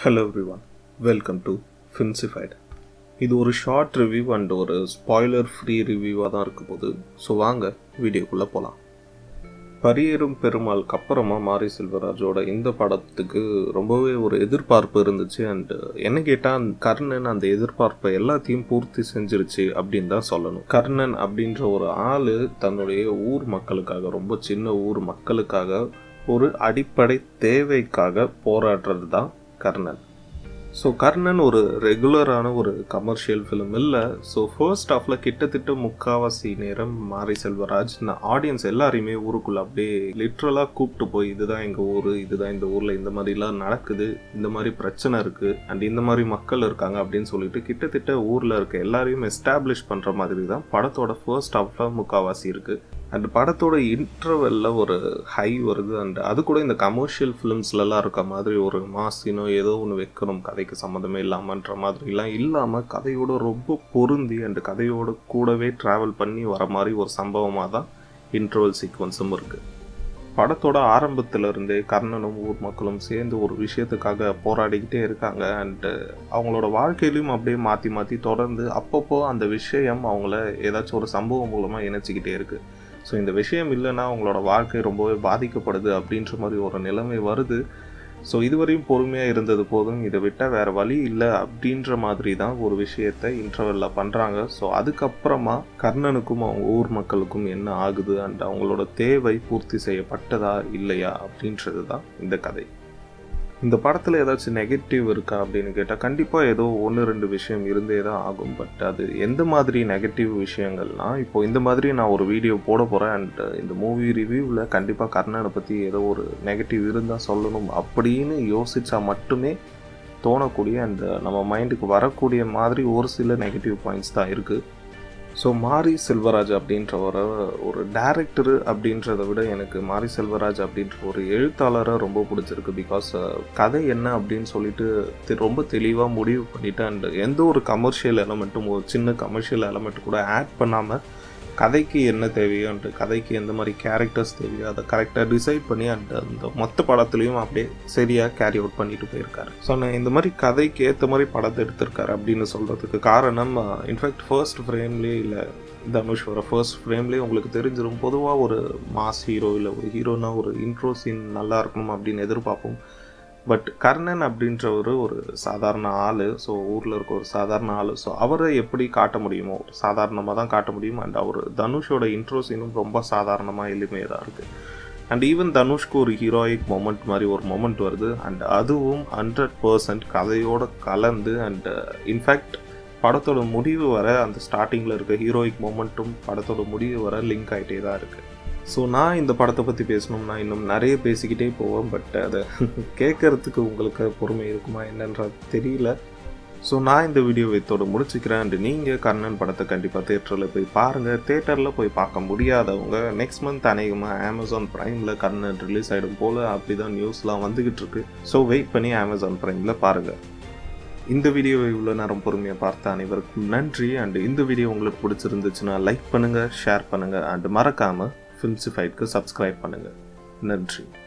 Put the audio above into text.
hello everyone welcome to Finsified இது ஒரு short review and ஒரு ஸ்பாய்லர் ஃப்ரீ ரிவ்யூவாக தான் இருக்க போகுது ஸோ வாங்க வீடியோக்குள்ளே போகலாம் பரியேறும் பெருமாளுக்கு அப்புறமா மாரி செல்வராஜோட இந்த படத்துக்கு ரொம்பவே ஒரு எதிர்பார்ப்பு இருந்துச்சு அண்ட் என்ன கேட்டால் கர்ணன் அந்த எதிர்பார்ப்பை எல்லாத்தையும் பூர்த்தி செஞ்சிருச்சு அப்படின்னு தான் சொல்லணும் கர்ணன் அப்படின்ற ஒரு ஆள் தன்னுடைய ஊர் மக்களுக்காக ரொம்ப சின்ன ஊர் மக்களுக்காக ஒரு அடிப்படை தேவைக்காக போராடுறது தான் கர்ணன் ஸோ கர்ணன் ஒரு ரெகுலரான ஒரு கமர்ஷியல் ஃபிலிம் இல்லை ஸோ ஃபர்ஸ்ட் ஹாஃபில் கிட்டத்தட்ட முக்காவாசி நேரம் மாரி செல்வராஜ் நான் ஆடியன்ஸ் எல்லாரையுமே ஊருக்குள்ளே அப்படியே லிட்ரலாக கூப்பிட்டு போய் இதுதான் எங்கள் ஊர் இதுதான் இந்த ஊரில் இந்த மாதிரிலாம் நடக்குது இந்த மாதிரி பிரச்சனை இருக்குது அண்ட் இந்த மாதிரி மக்கள் இருக்காங்க அப்படின்னு சொல்லிட்டு கிட்டத்தட்ட ஊரில் இருக்க எல்லாரையும் எஸ்டாப்ளிஷ் பண்ணுற மாதிரி தான் படத்தோட ஃபர்ஸ்ட் ஹாஃபில் முக்காவாசி இருக்குது அண்ட் படத்தோட இன்டர்வெல்ல ஒரு ஹை வருது அண்ட் அது கூட இந்த கமர்ஷியல் ஃபிலிம்ஸ்லலாம் இருக்க மாதிரி ஒரு மாசினோ ஏதோ ஒன்று வைக்கணும் கதைக்கு சம்மந்தமே இல்லாமன்ற மாதிரிலாம் இல்லாமல் கதையோட ரொம்ப பொருந்தி அண்ட் கதையோட கூடவே ட்ராவல் பண்ணி வர மாதிரி ஒரு சம்பவமாக தான் இன்டர்வல் சீக்வன்ஸும் இருக்குது படத்தோட ஆரம்பத்துல இருந்தே கர்ணனும் ஊர் மக்களும் சேர்ந்து ஒரு விஷயத்துக்காக போராடிக்கிட்டே இருக்காங்க அண்டு அவங்களோட வாழ்க்கையிலையும் அப்படியே மாற்றி மாற்றி தொடர்ந்து அப்பப்போ அந்த விஷயம் அவங்கள ஏதாச்சும் ஒரு சம்பவம் மூலமாக இணைச்சிக்கிட்டே இருக்குது ஸோ இந்த விஷயம் இல்லைன்னா அவங்களோட வாழ்க்கை ரொம்பவே பாதிக்கப்படுது அப்படின்ற மாதிரி ஒரு நிலைமை வருது ஸோ இதுவரையும் பொறுமையாக இருந்தது போதும் இதை விட்டால் வேறு வழி இல்லை அப்படின்ற மாதிரி தான் ஒரு விஷயத்தை இன்டர்வெல்ல பண்ணுறாங்க ஸோ அதுக்கப்புறமா கர்ணனுக்கும் அவங்க ஊர் மக்களுக்கும் என்ன ஆகுது அண்ட் அவங்களோட தேவை பூர்த்தி செய்யப்பட்டதா இல்லையா அப்படின்றது தான் இந்த கதை இந்த படத்தில் ஏதாச்சும் நெகட்டிவ் இருக்கா அப்படின்னு கேட்டால் கண்டிப்பாக ஏதோ ஒன்று ரெண்டு விஷயம் இருந்தே தான் ஆகும் பட் அது எந்த மாதிரி நெகட்டிவ் விஷயங்கள்னா இப்போ இந்த மாதிரி நான் ஒரு வீடியோ போட போகிறேன் அண்ட் இந்த மூவி ரிவ்யூவில் கண்டிப்பாக கர்ணனை பற்றி ஏதோ ஒரு நெகட்டிவ் இருந்தால் சொல்லணும் அப்படின்னு யோசித்தா மட்டுமே தோணக்கூடிய அண்ட் நம்ம மைண்டுக்கு வரக்கூடிய மாதிரி ஒரு சில நெகட்டிவ் பாயிண்ட்ஸ் தான் இருக்குது ஸோ மாரி செல்வராஜ் அப்படின்றவரை ஒரு டேரக்டரு அப்படின்றத விட எனக்கு மாரி செல்வராஜ் அப்படின்ற ஒரு எழுத்தாளரை ரொம்ப பிடிச்சிருக்கு பிகாஸ் கதை என்ன அப்படின்னு சொல்லிட்டு ரொம்ப தெளிவாக முடிவு பண்ணிட்டு அண்ட் எந்த ஒரு கமர்ஷியல் எலமெண்ட்டும் ஒரு சின்ன கமர்ஷியல் எலமெண்ட் கூட ஆட் பண்ணாமல் கதைக்கு என்ன தேவையோ அண்ட் கதைக்கு எந்த மாதிரி கேரக்டர்ஸ் தேவையோ அதை கரெக்டாக டிசைட் பண்ணி அண்ட் அந்த மொத்த படத்துலையும் அப்படியே சரியாக கேரி அவுட் பண்ணிட்டு போயிருக்காரு ஸோ நான் இந்த மாதிரி கதைக்கு ஏற்ற மாதிரி படத்தை எடுத்திருக்காரு அப்படின்னு சொல்கிறதுக்கு காரணம் இன்ஃபேக்ட் ஃபர்ஸ்ட் ஃப்ரேம்லேயே இல்லை தனுஷ் வர ஃபர்ஸ்ட் ஃப்ரேம்லேயே உங்களுக்கு தெரிஞ்சிடும் பொதுவாக ஒரு மாஸ் ஹீரோ இல்லை ஒரு ஹீரோனா ஒரு இன்ட்ரோ சீன் நல்லா இருக்கணும் அப்படின்னு எதிர்பார்ப்போம் பட் கர்ணன் அப்படின்றவர் ஒரு சாதாரண ஆள் ஸோ ஊரில் இருக்க ஒரு சாதாரண ஆள் ஸோ அவரை எப்படி காட்ட முடியுமோ சாதாரணமாக தான் காட்ட முடியும் அண்ட் அவர் தனுஷோட இன்ட்ரோ சீனும் ரொம்ப சாதாரணமாக எளிமையாக தான் இருக்குது அண்ட் ஈவன் தனுஷ்க்கு ஒரு ஹீரோயிக் மொமெண்ட் மாதிரி ஒரு மொமெண்ட் வருது அண்ட் அதுவும் ஹண்ட்ரட் பர்சன்ட் கதையோட கலந்து அண்ட் இன்ஃபேக்ட் படத்தோட முடிவு வர அந்த ஸ்டார்டிங்கில் இருக்க ஹீரோயிக் மொமெண்ட்டும் படத்தோட முடிவு வர லிங்க் ஆகிட்டே தான் இருக்குது ஸோ நான் இந்த படத்தை பற்றி பேசணும்னா இன்னும் நிறைய பேசிக்கிட்டே போவேன் பட் அதை கேட்குறதுக்கு உங்களுக்கு பொறுமை இருக்குமா என்னன்றது தெரியல ஸோ நான் இந்த வீடியோ இதோட முடிச்சுக்கிறேன் அண்ட் நீங்கள் கர்ணன் படத்தை கண்டிப்பாக தேட்டரில் போய் பாருங்கள் தேட்டரில் போய் பார்க்க முடியாதவங்க நெக்ஸ்ட் மந்த் அநேகமாக அமேசான் ப்ரைமில் கர்ணன் ரிலீஸ் ஆகிடும் போல் அப்படி தான் நியூஸ்லாம் வந்துக்கிட்டு இருக்கு ஸோ வெயிட் பண்ணி அமேசான் ப்ரைமில் பாருங்கள் இந்த வீடியோவை இவ்வளோ நேரம் பொறுமையாக பார்த்த அனைவருக்கும் நன்றி அண்ட் இந்த வீடியோ உங்களுக்கு பிடிச்சிருந்துச்சுன்னா லைக் பண்ணுங்கள் ஷேர் பண்ணுங்கள் அண்ட் மறக்காமல் ஃபில்சிஃபைட்க்கு சப்ஸ்கிரைப் பண்ணுங்கள் நன்றி